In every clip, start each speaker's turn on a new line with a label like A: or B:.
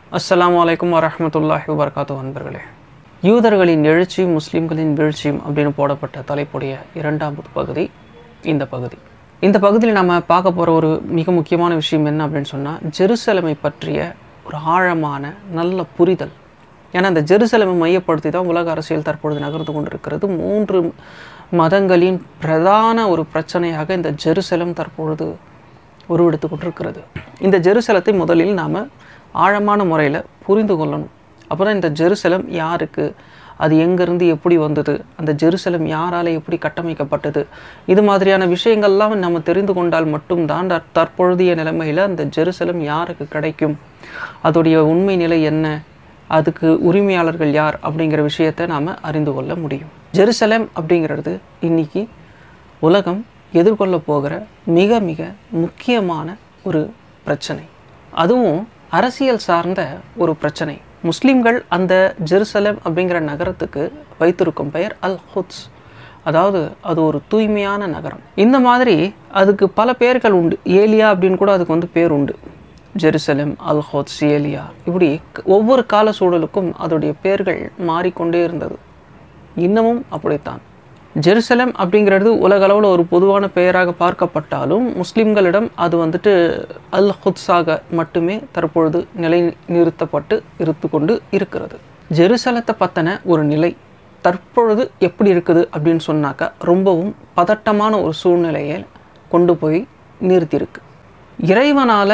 A: அஸ்ஸலாமு அலைக்கும் வரஹ்மத்துல்லாஹி வபரகாத்து நண்பர்களே யூதர்களின் எழுச்சி முஸ்லிம்களின் வீழ்ச்சியும் அப்படின்னு போடப்பட்ட தலைப்புடைய இரண்டாவது பகுதி இந்த பகுதி இந்த பகுதியில் நம்ம பார்க்க போகிற ஒரு மிக முக்கியமான விஷயம் என்ன அப்படின்னு சொன்னால் ஜெருசலமை பற்றிய ஒரு ஆழமான நல்ல புரிதல் ஏன்னா இந்த ஜெருசலமை மையப்படுத்தி தான் உலக அரசியல் தற்பொழுது நகர்ந்து கொண்டிருக்கிறது மூன்று மதங்களின் பிரதான ஒரு பிரச்சனையாக இந்த ஜெருசலம் தற்பொழுது உருவெடுத்து கொண்டிருக்கிறது இந்த ஜெருசலத்தை முதலில் நாம் ஆழமான முறையில் புரிந்து கொள்ளணும் அப்போ தான் இந்த ஜெருசலம் யாருக்கு அது எங்கேருந்து எப்படி வந்தது அந்த ஜெருசலம் யாரால் எப்படி கட்டமைக்கப்பட்டது இது மாதிரியான விஷயங்கள்லாம் நம்ம தெரிந்து கொண்டால் மட்டும்தான் தற்- தற்பொழுதைய நிலைமையில் அந்த ஜெருசலம் யாருக்கு கிடைக்கும் அதோடைய உண்மை நிலை என்ன அதுக்கு உரிமையாளர்கள் யார் அப்படிங்கிற விஷயத்தை நாம் அறிந்து கொள்ள முடியும் ஜெருசலம் அப்படிங்கிறது இன்னைக்கு உலகம் எதிர்கொள்ள போகிற மிக மிக முக்கியமான ஒரு பிரச்சனை அதுவும் அரசியல் சார்ந்த ஒரு பிரச்சனை முஸ்லிம்கள் அந்த ஜெருசலம் அப்படிங்கிற நகரத்துக்கு வைத்திருக்கும் பெயர் அல் ஹுத்ஸ் அதாவது அது ஒரு தூய்மையான நகரம் இந்த மாதிரி அதுக்கு பல பெயர்கள் உண்டு ஏலியா அப்படின்னு கூட அதுக்கு வந்து பேர் உண்டு ஜெருசலம் அல் ஹோத்ஸ் ஏலியா இப்படி க- ஒவ்வொரு கால சூழலுக்கும் அதோடைய பெயர்கள் மாறிக்கொண்டே இருந்தது இன்னமும் அப்படித்தான் ஜெருசலம் அப்படிங்கிறது உலகளவில் ஒரு பொதுவான பெயராக பார்க்கப்பட்டாலும் முஸ்லிம்களிடம் அது வந்துட்டு அல் ஹுத்ஸாக மட்டுமே தற்பொழுது நிலை நிறுத்தப்பட்டு இருந்து கொண்டு இருக்கிறது ஜெருசலத்தை பற்றின ஒரு நிலை தற்பொழுது எப்படி இருக்குது அப்படின்னு சொன்னாக்கா ரொம்பவும் பதட்டமான ஒரு சூழ்நிலையை கொண்டு போய் நிறுத்தியிருக்கு இறைவனால்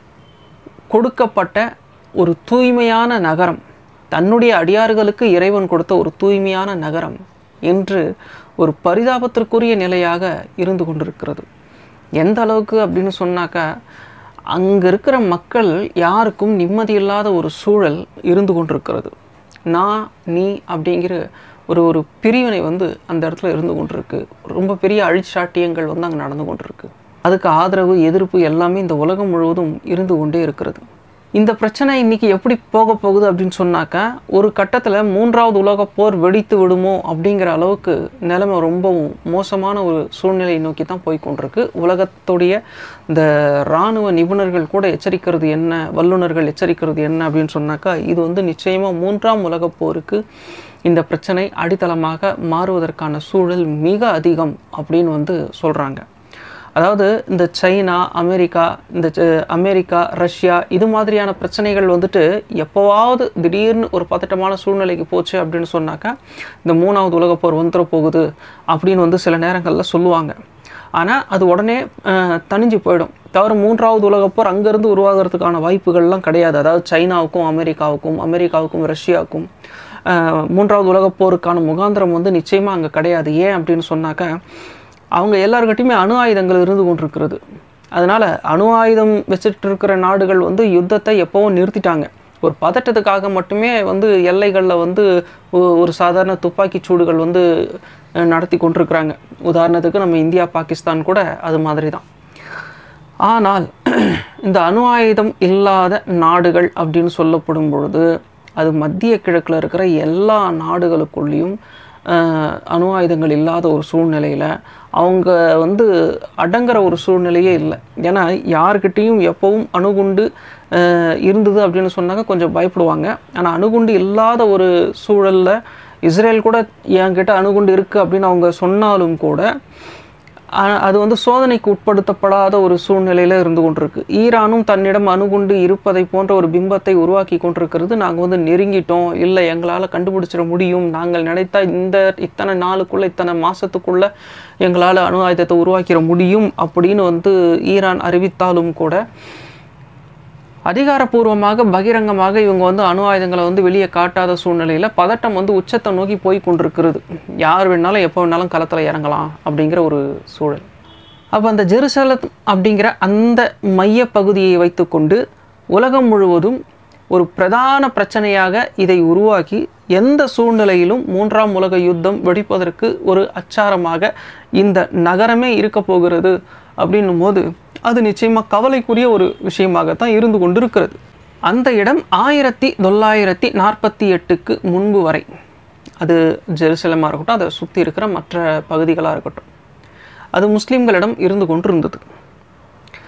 A: கொடுக்கப்பட்ட ஒரு தூய்மையான நகரம் தன்னுடைய அடியார்களுக்கு இறைவன் கொடுத்த ஒரு தூய்மையான நகரம் என்று ஒரு பரிதாபத்திற்குரிய நிலையாக இருந்து கொண்டிருக்கிறது எந்த அளவுக்கு அப்படின்னு சொன்னாக்கா அங்கே இருக்கிற மக்கள் யாருக்கும் நிம்மதி இல்லாத ஒரு சூழல் இருந்து கொண்டிருக்கிறது நான் நீ அப்படிங்கிற ஒரு ஒரு பிரிவினை வந்து அந்த இடத்துல இருந்து கொண்டிருக்கு ரொம்ப பெரிய அழிச்சாட்டியங்கள் வந்து அங்கே நடந்து கொண்டிருக்கு அதுக்கு ஆதரவு எதிர்ப்பு எல்லாமே இந்த உலகம் முழுவதும் இருந்து கொண்டே இருக்கிறது இந்த பிரச்சனை இன்னைக்கு எப்படி போக போகுது அப்படின்னு சொன்னாக்கா ஒரு கட்டத்தில் மூன்றாவது உலகப் போர் வெடித்து விடுமோ அப்படிங்கிற அளவுக்கு நிலைமை ரொம்பவும் மோசமான ஒரு சூழ்நிலையை நோக்கி தான் போய் கொண்டிருக்கு உலகத்துடைய இந்த இராணுவ நிபுணர்கள் கூட எச்சரிக்கிறது என்ன வல்லுநர்கள் எச்சரிக்கிறது என்ன அப்படின்னு சொன்னாக்கா இது வந்து நிச்சயமாக மூன்றாம் உலகப் போருக்கு இந்த பிரச்சனை அடித்தளமாக மாறுவதற்கான சூழல் மிக அதிகம் அப்படின்னு வந்து சொல்கிறாங்க அதாவது இந்த சைனா அமெரிக்கா இந்த ச- அமெரிக்கா ரஷ்யா இது மாதிரியான பிரச்சனைகள் வந்துட்டு எப்போவாவது திடீர்னு ஒரு பதட்டமான சூழ்நிலைக்கு போச்சு அப்படின்னு சொன்னாக்கா இந்த மூணாவது உலகப் போர் வந்துட போகுது அப்படின்னு வந்து சில நேரங்களில் சொல்லுவாங்க ஆனால் அது உடனே அஹ், தணிஞ்சு போயிடும் தவிர மூன்றாவது உலகப் போர் அங்கேருந்து உருவாகிறதுக்கான வாய்ப்புகள்லாம் கிடையாது அதாவது சைனாவுக்கும் அமெரிக்காவுக்கும் அமெரிக்காவுக்கும் ரஷ்யாவுக்கும் அஹ், மூன்றாவது உலகப் போருக்கான முகாந்திரம் வந்து நிச்சயமாக அங்கே கிடையாது ஏன் அப்படின்னு சொன்னாக்கா அவங்க எல்லாருக்கிட்டையுமே அணு ஆயுதங்கள் இருந்து கொண்டிருக்கிறது அதனால் அணு ஆயுதம் வச்சுட்டு இருக்கிற நாடுகள் வந்து யுத்தத்தை எப்போவும் நிறுத்திட்டாங்க ஒரு பதட்டத்துக்காக மட்டுமே வந்து எல்லைகளில் வந்து ஒ- ஒரு சாதாரண துப்பாக்கி சூடுகள் வந்து அஹ், நடத்தி கொண்டிருக்கிறாங்க உதாரணத்துக்கு நம்ம இந்தியா பாகிஸ்தான் கூட அது மாதிரி தான் ஆனால் இந்த அணு ஆயுதம் இல்லாத நாடுகள் அப்படின்னு சொல்லப்படும் பொழுது அது மத்திய கிழக்கில் இருக்கிற எல்லா நாடுகளுக்குள்ளேயும் அஹ், அணு ஆயுதங்கள் இல்லாத ஒரு சூழ்நிலையில் அவங்க வந்து அடங்குற ஒரு சூழ்நிலையே இல்லை ஏன்னா யார்கிட்டேயும் எப்பவும் அணுகுண்டு அஹ், இருந்தது அப்படின்னு சொன்னாக்க கொஞ்சம் பயப்படுவாங்க ஆனால் அணுகுண்டு இல்லாத ஒரு சூழலில் இஸ்ரேல் கூட என்கிட்ட அணுகுண்டு இருக்குது அப்படின்னு அவங்க சொன்னாலும் கூட ஆ- அது வந்து சோதனைக்கு உட்படுத்தப்படாத ஒரு சூழ்நிலையில் இருந்து கொண்டிருக்கு ஈரானும் தன்னிடம் அணுகுண்டு இருப்பதை போன்ற ஒரு பிம்பத்தை உருவாக்கி கொண்டிருக்கிறது நாங்கள் வந்து நெருங்கிட்டோம் இல்லை எங்களால் கண்டுபிடிச்சிட முடியும் நாங்கள் நினைத்தா இந்த இத்தனை நாளுக்குள்ள இத்தனை மாதத்துக்குள்ள எங்களால் அணு ஆயுதத்தை உருவாக்கிட முடியும் அப்படின்னு வந்து ஈரான் அறிவித்தாலும் கூட அதிகாரப்பூர்வமாக பகிரங்கமாக இவங்க வந்து அணு ஆயுதங்களை வந்து வெளியே காட்டாத சூழ்நிலையில் பதட்டம் வந்து உச்சத்தை நோக்கி போய் கொண்டிருக்கிறது யார் வேணாலும் எப்போ வேணாலும் களத்தில் இறங்கலாம் அப்படிங்கிற ஒரு சூழல் அப்போ அந்த ஜெருசலம் அப்படிங்கிற அந்த மைய பகுதியை வைத்துக்கொண்டு உலகம் முழுவதும் ஒரு பிரதான பிரச்சனையாக இதை உருவாக்கி எந்த சூழ்நிலையிலும் மூன்றாம் உலக யுத்தம் வெடிப்பதற்கு ஒரு அச்சாரமாக இந்த நகரமே இருக்க போகிறது அப்படின்னும் போது அது நிச்சயமாக கவலைக்குரிய ஒரு விஷயமாகத்தான் இருந்து கொண்டிருக்கிறது அந்த இடம் ஆயிரத்தி தொள்ளாயிரத்தி நாற்பத்தி எட்டுக்கு முன்பு வரை அது ஜெருசலமாக இருக்கட்டும் அதை சுற்றி இருக்கிற மற்ற பகுதிகளாக இருக்கட்டும் அது முஸ்லீம்களிடம் இருந்து கொண்டிருந்தது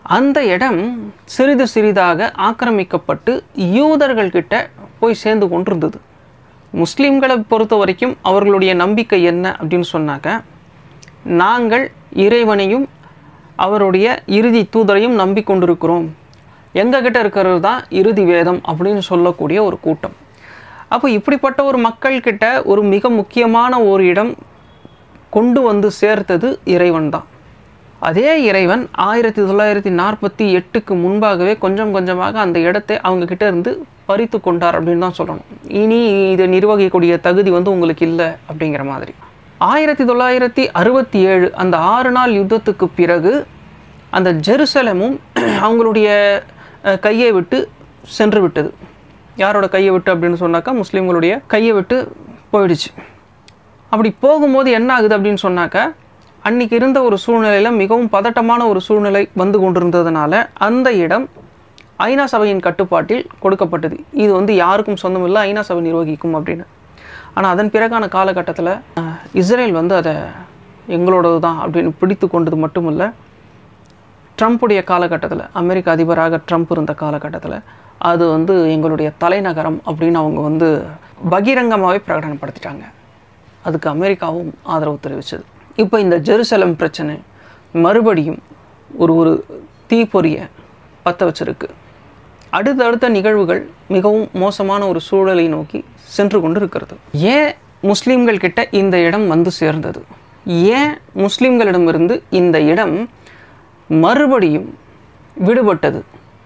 A: அந்த இடம் சிறிது சிறிதாக ஆக்கிரமிக்கப்பட்டு யூதர்கள்கிட்ட போய் சேர்ந்து கொண்டிருந்தது முஸ்லீம்களை பொறுத்த வரைக்கும் அவர்களுடைய நம்பிக்கை என்ன அப்படின்னு சொன்னாக்க நாங்கள் இறைவனையும் அவருடைய இறுதி தூதரையும் நம்பிக்கொண்டிருக்கிறோம் எங்ககிட்ட இருக்கிறது தான் இறுதி வேதம் அப்படின்னு சொல்லக்கூடிய ஒரு கூட்டம் அப்போ இப்படிப்பட்ட ஒரு மக்கள்கிட்ட ஒரு மிக முக்கியமான ஒரு இடம் கொண்டு வந்து சேர்த்தது இறைவன் தான் அதே இறைவன் ஆயிரத்தி தொள்ளாயிரத்தி நாற்பத்தி எட்டுக்கு முன்பாகவே கொஞ்சம் கொஞ்சமாக அந்த இடத்தை அவங்க கிட்ட இருந்து பறித்து கொண்டார் அப்படின்னு தான் சொல்லணும் இனி இதை நிர்வகிக்கக்கூடிய தகுதி வந்து உங்களுக்கு இல்லை அப்படிங்கிற மாதிரி ஆயிரத்தி தொள்ளாயிரத்தி அறுபத்தி ஏழு அந்த ஆறு நாள் யுத்தத்துக்கு பிறகு அந்த ஜெருசலமும் அவங்களுடைய அஹ், கையை விட்டு சென்று விட்டது யாரோட கையை விட்டு அப்படின்னு சொன்னாக்கா முஸ்லீம்களுடைய கையை விட்டு போயிடுச்சு அப்படி போகும்போது என்ன ஆகுது அப்படின்னு சொன்னாக்கா அன்னைக்கு இருந்த ஒரு சூழ்நிலையில் மிகவும் பதட்டமான ஒரு சூழ்நிலை வந்து கொண்டிருந்ததுனால அந்த இடம் ஐநா சபையின் கட்டுப்பாட்டில் கொடுக்கப்பட்டது இது வந்து யாருக்கும் சொந்தம் இல்லை ஐநா சபை நிர்வகிக்கும் அப்படின்னு ஆனால் அதன் பிறகான காலகட்டத்தில் அஹ், இஸ்ரேல் வந்து அதை எங்களோடது தான் அப்படின்னு பிடித்து கொண்டது மட்டும் இல்லை ட்ரம்ப்புடைய காலகட்டத்தில் அமெரிக்க அதிபராக ட்ரம்ப் இருந்த காலகட்டத்தில் அது வந்து எங்களுடைய தலைநகரம் அப்படின்னு அவங்க வந்து பகிரங்கமாகவே பிரகடனப்படுத்திட்டாங்க அதுக்கு அமெரிக்காவும் ஆதரவு தெரிவித்தது இப்போ இந்த ஜெருசலம் பிரச்சனை மறுபடியும் ஒரு ஒரு தீப்பொறியை பற்ற வச்சிருக்கு அடுத்தடுத்த நிகழ்வுகள் மிகவும் மோசமான ஒரு சூழலை நோக்கி சென்று கொண்டு இருக்கிறது ஏன் முஸ்லீம்கள் கிட்ட இந்த இடம் வந்து சேர்ந்தது ஏன் முஸ்லீம்களிடமிருந்து இந்த இடம் மறுபடியும் விடுபட்டது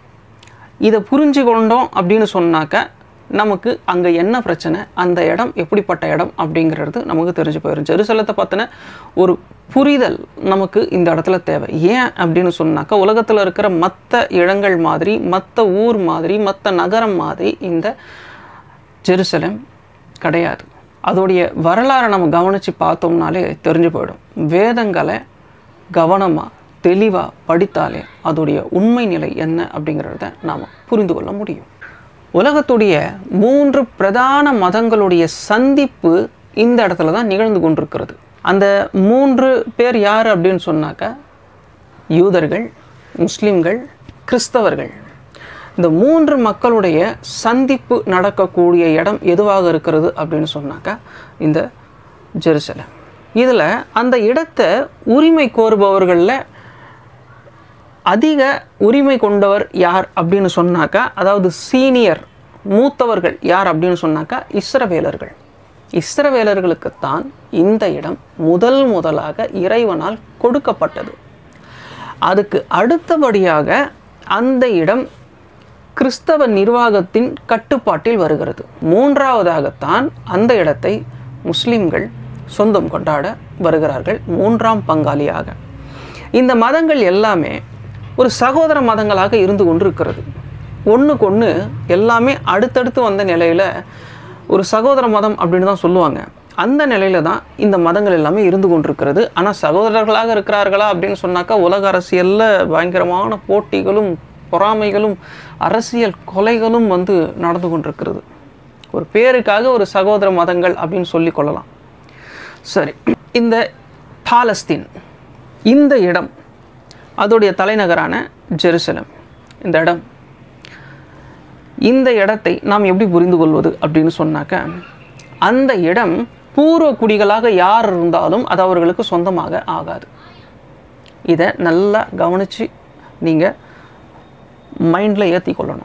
A: இதை புரிஞ்சு கொண்டோம் அப்படின்னு சொன்னாக்க நமக்கு அங்கே என்ன பிரச்சனை அந்த இடம் எப்படிப்பட்ட இடம் அப்படிங்கிறது நமக்கு தெரிஞ்சு போயிடும் ஜெருசலத்தை பற்றின ஒரு புரிதல் நமக்கு இந்த இடத்துல தேவை ஏன் அப்படின்னு சொன்னாக்கா உலகத்தில் இருக்கிற மற்ற இடங்கள் மாதிரி மற்ற ஊர் மாதிரி மற்ற நகரம் மாதிரி இந்த ஜெருசலம் கிடையாது அதோடைய வரலாறை நம்ம கவனித்து பார்த்தோம்னாலே தெரிஞ்சு போயிடும் வேதங்களை கவனமாக தெளிவாக படித்தாலே அதோடைய உண்மை நிலை என்ன அப்படிங்கிறத நாம் புரிந்து கொள்ள முடியும் உலகத்துடைய மூன்று பிரதான மதங்களுடைய சந்திப்பு இந்த இடத்துல தான் நிகழ்ந்து கொண்டிருக்கிறது அந்த மூன்று பேர் யார் அப்படின்னு சொன்னாக்கா யூதர்கள் முஸ்லிம்கள் கிறிஸ்தவர்கள் இந்த மூன்று மக்களுடைய சந்திப்பு நடக்கக்கூடிய இடம் எதுவாக இருக்கிறது அப்படின்னு சொன்னாக்கா இந்த ஜெருசலம் இதில் அந்த இடத்தை உரிமை கோருபவர்களில் அதிக உரிமை கொண்டவர் யார் அப்படின்னு சொன்னாக்கா அதாவது சீனியர் மூத்தவர்கள் யார் அப்படின்னு சொன்னாக்கா இஸ்ரவேலர்கள் இஸ்ரவேலர்களுக்குத்தான் இந்த இடம் முதல் முதலாக இறைவனால் கொடுக்கப்பட்டது அதுக்கு அடுத்தபடியாக அந்த இடம் கிறிஸ்தவ நிர்வாகத்தின் கட்டுப்பாட்டில் வருகிறது மூன்றாவதாகத்தான் அந்த இடத்தை முஸ்லிம்கள் சொந்தம் கொண்டாட வருகிறார்கள் மூன்றாம் பங்காளியாக இந்த மதங்கள் எல்லாமே ஒரு சகோதர மதங்களாக இருந்து கொண்டிருக்கிறது ஒன்றுக்கு ஒன்று எல்லாமே அடுத்தடுத்து வந்த நிலையில் ஒரு சகோதர மதம் அப்படின்னு தான் சொல்லுவாங்க அந்த நிலையில தான் இந்த மதங்கள் எல்லாமே இருந்து கொண்டிருக்கிறது ஆனால் சகோதரர்களாக இருக்கிறார்களா அப்படின்னு சொன்னாக்கா உலக அரசியலில் பயங்கரமான போட்டிகளும் பொறாமைகளும் அரசியல் கொலைகளும் வந்து நடந்து கொண்டிருக்கிறது ஒரு பேருக்காக ஒரு சகோதர மதங்கள் அப்படின்னு சொல்லி கொள்ளலாம் சரி இந்த பாலஸ்தீன் இந்த இடம் அதோடைய தலைநகரான ஜெருசலம் இந்த இடம் இந்த இடத்தை நாம் எப்படி புரிந்து கொள்வது அப்படின்னு சொன்னாக்க அந்த இடம் பூர்வ குடிகளாக யார் இருந்தாலும் அது அவர்களுக்கு சொந்தமாக ஆகாது இதை நல்லா கவனித்து நீங்கள் மைண்டில் ஏற்றி கொள்ளணும்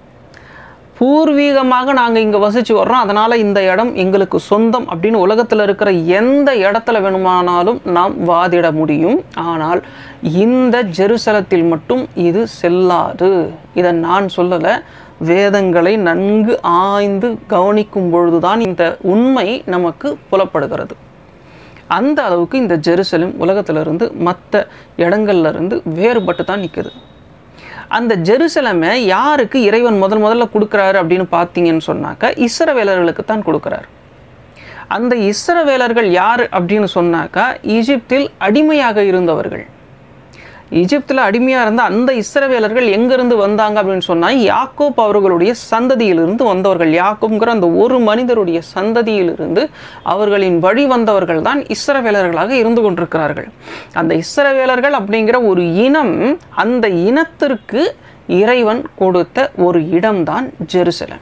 A: பூர்வீகமாக நாங்கள் இங்கே வசித்து வர்றோம் அதனால் இந்த இடம் எங்களுக்கு சொந்தம் அப்படின்னு உலகத்தில் இருக்கிற எந்த இடத்துல வேணுமானாலும் நாம் வாதிட முடியும் ஆனால் இந்த ஜெருசலத்தில் மட்டும் இது செல்லாது இதை நான் சொல்லலை வேதங்களை நன்கு ஆய்ந்து கவனிக்கும் பொழுதுதான் இந்த உண்மை நமக்கு புலப்படுகிறது அந்த அளவுக்கு இந்த ஜெருசலம் உலகத்திலிருந்து மற்ற இடங்கள்ல இருந்து வேறுபட்டு தான் நிற்குது அந்த ஜெருசலமை யாருக்கு இறைவன் முதல் முதல்ல கொடுக்குறாரு அப்படின்னு பார்த்தீங்கன்னு சொன்னாக்கா இஸ்ரவேலர்களுக்கு தான் கொடுக்குறாரு அந்த இஸ்ரவேலர்கள் யார் அப்படின்னு சொன்னாக்கா ஈஜிப்தில் அடிமையாக இருந்தவர்கள் எகிப்தில் அடிமையாக இருந்த அந்த இஸ்ரவேலர்கள் எங்கிருந்து வந்தாங்க அப்படின்னு சொன்னால் யாக்கோப் அவர்களுடைய சந்ததியிலிருந்து வந்தவர்கள் யாக்கோப்ங்கிற அந்த ஒரு மனிதருடைய சந்ததியிலிருந்து அவர்களின் வழி வந்தவர்கள் தான் இஸ்ரவேலர்களாக இருந்து கொண்டிருக்கிறார்கள் அந்த இஸ்ரவேலர்கள் அப்படிங்கிற ஒரு இனம் அந்த இனத்திற்கு இறைவன் கொடுத்த ஒரு இடம்தான் ஜெருசலம்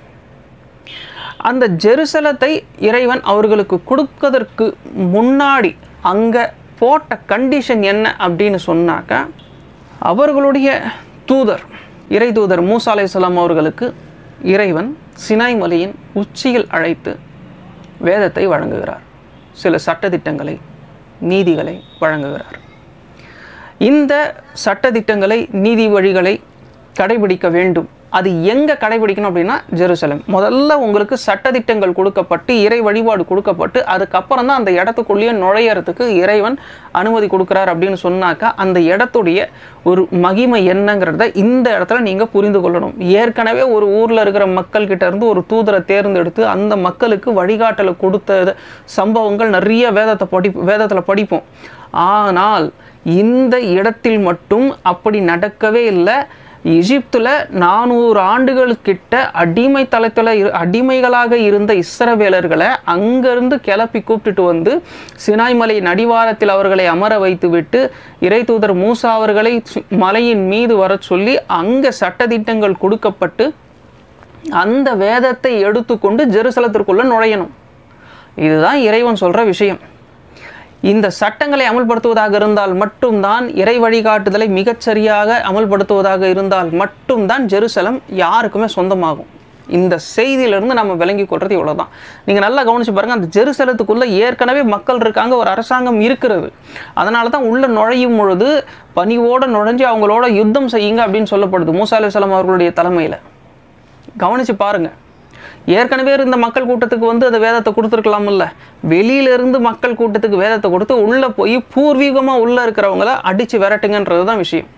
A: அந்த ஜெருசலத்தை இறைவன் அவர்களுக்கு கொடுக்கதற்கு முன்னாடி அங்கே போட்ட கண்டிஷன் என்ன அப்படின்னு சொன்னாக்கா அவர்களுடைய தூதர் இறை தூதர் மூசா அலைஹிஸ்ஸலாம் அவர்களுக்கு இறைவன் சினாய் மலையின் உச்சியில் அழைத்து வேதத்தை வழங்குகிறார் சில சட்டதிட்டங்களை நீதிகளை வழங்குகிறார் இந்த சட்டதிட்டங்களை நீதி வழிகளை கடைபிடிக்க வேண்டும் அது எங்கே கடைபிடிக்கணும் அப்படின்னா ஜெருசலம் முதல்ல உங்களுக்கு சட்டதிட்டங்கள் கொடுக்கப்பட்டு இறை வழிபாடு கொடுக்கப்பட்டு அதுக்கப்புறம் தான் அந்த இடத்துக்குள்ளேயே நுழையறதுக்கு இறைவன் அனுமதி கொடுக்குறார் அப்படின்னு சொன்னாக்கா அந்த இடத்துடைய ஒரு மகிமை என்னங்கிறத இந்த இடத்துல நீங்கள் புரிந்து கொள்ளணும் ஏற்கனவே ஒரு ஊரில் இருக்கிற மக்கள் கிட்ட இருந்து ஒரு தூதரை தேர்ந்தெடுத்து அந்த மக்களுக்கு வழிகாட்டலை கொடுத்த சம்பவங்கள் நிறைய வேதத்தை படி வேதத்தில் படிப்போம் ஆனால் இந்த இடத்தில் மட்டும் அப்படி நடக்கவே இல்லை எகிப்தில் நானூறு ஆண்டுகள் கிட்ட அடிமை தளத்தில் இரு அடிமைகளாக இருந்த இஸ்ரவேலர்களை அங்கிருந்து கிளப்பி கூப்பிட்டுட்டு வந்து சினாய் மலை நடிவாரத்தில் அவர்களை அமர வைத்து விட்டு இறை தூதர் மூசா அவர்களை சு- மலையின் மீது வரச் சொல்லி அங்கே சட்டதிட்டங்கள் கொடுக்கப்பட்டு அந்த வேதத்தை எடுத்துக்கொண்டு ஜெருசலத்திற்குள்ள நுழையணும் இதுதான் இறைவன் சொல்ற விஷயம் இந்த சட்டங்களை அமல்படுத்துவதாக இருந்தால் மட்டும்தான் இறை வழிகாட்டுதலை மிகச்சரியாக அமல்படுத்துவதாக இருந்தால் மட்டும்தான் ஜெருசலம் யாருக்குமே சொந்தமாகும் இந்த செய்தியிலிருந்து நம்ம விளங்கி கொள்றது இவ்வளவுதான் நீங்கள் நல்லா கவனிச்சு பாருங்க அந்த ஜெருசலத்துக்குள்ள ஏற்கனவே மக்கள் இருக்காங்க ஒரு அரசாங்கம் இருக்கிறது அதனால தான் உள்ள நுழையும் பொழுது பணிவோட நுழைஞ்சு அவங்களோட யுத்தம் செய்யுங்க அப்படின்னு சொல்லப்படுது மூசா அலைஹிஸ்ஸலாம் அவர்களுடைய தலைமையில் கவனிச்சு பாருங்க ஏற்கனவே இருந்த மக்கள் கூட்டத்துக்கு வந்து அந்த வேதத்தை கொடுத்துருக்கலாம்ல வெளியில இருந்து மக்கள் கூட்டத்துக்கு வேதத்தை கொடுத்து உள்ள போய் பூர்வீகமாக உள்ள இருக்கிறவங்கள அடிச்சு விரட்டுங்கன்றது தான் விஷயம்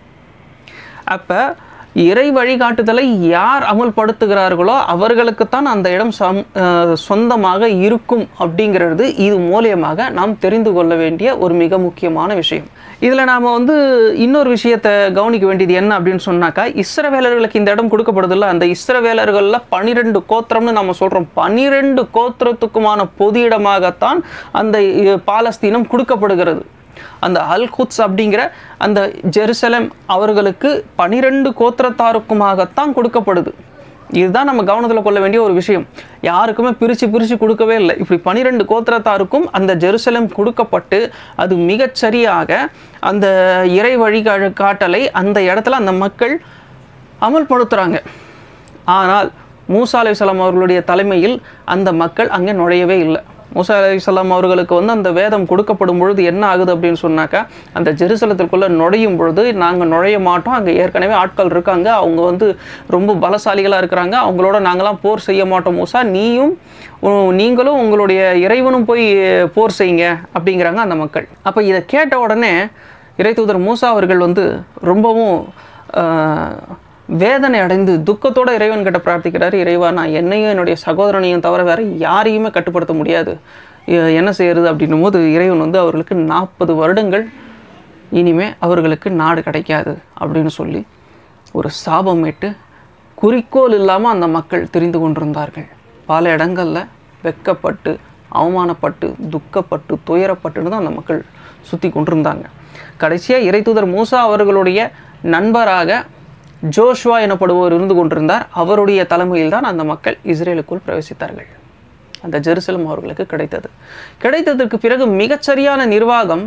A: அப்ப இறை வழிகாட்டுதலை யார் அமல்படுத்துகிறார்களோ அவர்களுக்குத்தான் அந்த இடம் சம் அஹ் சொந்தமாக இருக்கும் அப்படிங்கிறது இது மூலியமாக நாம் தெரிந்து கொள்ள வேண்டிய ஒரு மிக முக்கியமான விஷயம் இதில் நாம் வந்து இன்னொரு விஷயத்தை கவனிக்க வேண்டியது என்ன அப்படின்னு சொன்னாக்கா இஸ்ரவேலர்களுக்கு இந்த இடம் கொடுக்கப்படுதில்ல அந்த இஸ்ரவேலர்களில் பனிரெண்டு கோத்திரம்னு நம்ம சொல்கிறோம் பனிரெண்டு கோத்திரத்துக்குமான பொது இடமாகத்தான் அந்த அஹ், பாலஸ்தீனம் கொடுக்கப்படுகிறது அந்த அல் குத்ஸ் அப்படிங்கிற அந்த ஜெருசலம் அவர்களுக்கு பனிரெண்டு கோத்திரத்தாருக்குமாகத்தான் கொடுக்கப்படுது இதுதான் நம்ம கவனத்தில் கொள்ள வேண்டிய ஒரு விஷயம் யாருக்குமே பிரித்து பிரித்து கொடுக்கவே இல்லை இப்படி பனிரெண்டு கோத்திரத்தாருக்கும் அந்த ஜெருசலம் கொடுக்கப்பட்டு அது மிகச்சரியாக அந்த இறை வழி காட்டலை அந்த இடத்துல அந்த மக்கள் அமல்படுத்துகிறாங்க ஆனால் மூசா அலைஹிஸ்ஸலாம் அவர்களுடைய தலைமையில் அந்த மக்கள் அங்கே நுழையவே இல்லை மூசா அலைஹிஸ்ஸலாம் அவர்களுக்கு வந்து அந்த வேதம் கொடுக்கப்படும் பொழுது என்ன ஆகுது அப்படின்னு சொன்னாக்கா அந்த ஜெருசலத்திற்குள்ளே நுழையும் பொழுது நாங்கள் நுழைய மாட்டோம் அங்கே ஏற்கனவே ஆட்கள் இருக்காங்க அவங்க வந்து ரொம்ப பலசாலிகளாக இருக்கிறாங்க அவங்களோட நாங்களாம் போர் செய்ய மாட்டோம் மூசா நீயும் உ- நீங்களும் உங்களுடைய இறைவனும் போய் போர் செய்யுங்க அப்படிங்கிறாங்க அந்த மக்கள் அப்போ இதை கேட்ட உடனே இறைத்தூதர் மூசா அவர்கள் வந்து ரொம்பவும் ஆஹ், வேதனை அடைந்து துக்கத்தோட இறைவன் கிட்ட பிரார்த்திக்கிறாரு இறைவா நான் என்னையும் என்னுடைய சகோதரனையும் தவிர வேற யாரையுமே கட்டுப்படுத்த முடியாது எ- என்ன செய்யறது அப்படின்னும் போது இறைவன் வந்து அவர்களுக்கு நாற்பது வருடங்கள் இனிமே அவர்களுக்கு நாடு கிடைக்காது அப்படின்னு சொல்லி ஒரு சாபமிட்டு குறிக்கோள் இல்லாமல் அந்த மக்கள் தெரிந்து கொண்டிருந்தார்கள் பல இடங்களில் வெக்கப்பட்டு அவமானப்பட்டு துக்கப்பட்டு துயரப்பட்டுன்னு தான் அந்த மக்கள் சுற்றி கொண்டிருந்தாங்க கடைசியாக இறைத்தூதர் மூசா அவர்களுடைய நண்பராக ஜோஷ்வா எனப்படுபவர் இருந்து கொண்டிருந்தார் அவருடைய தலைமையில் தான் அந்த மக்கள் இஸ்ரேலுக்குள் பிரவேசித்தார்கள் அந்த ஜெருசலம் அவர்களுக்கு கிடைத்தது கிடைத்ததற்கு பிறகு மிகச்சரியான நிர்வாகம்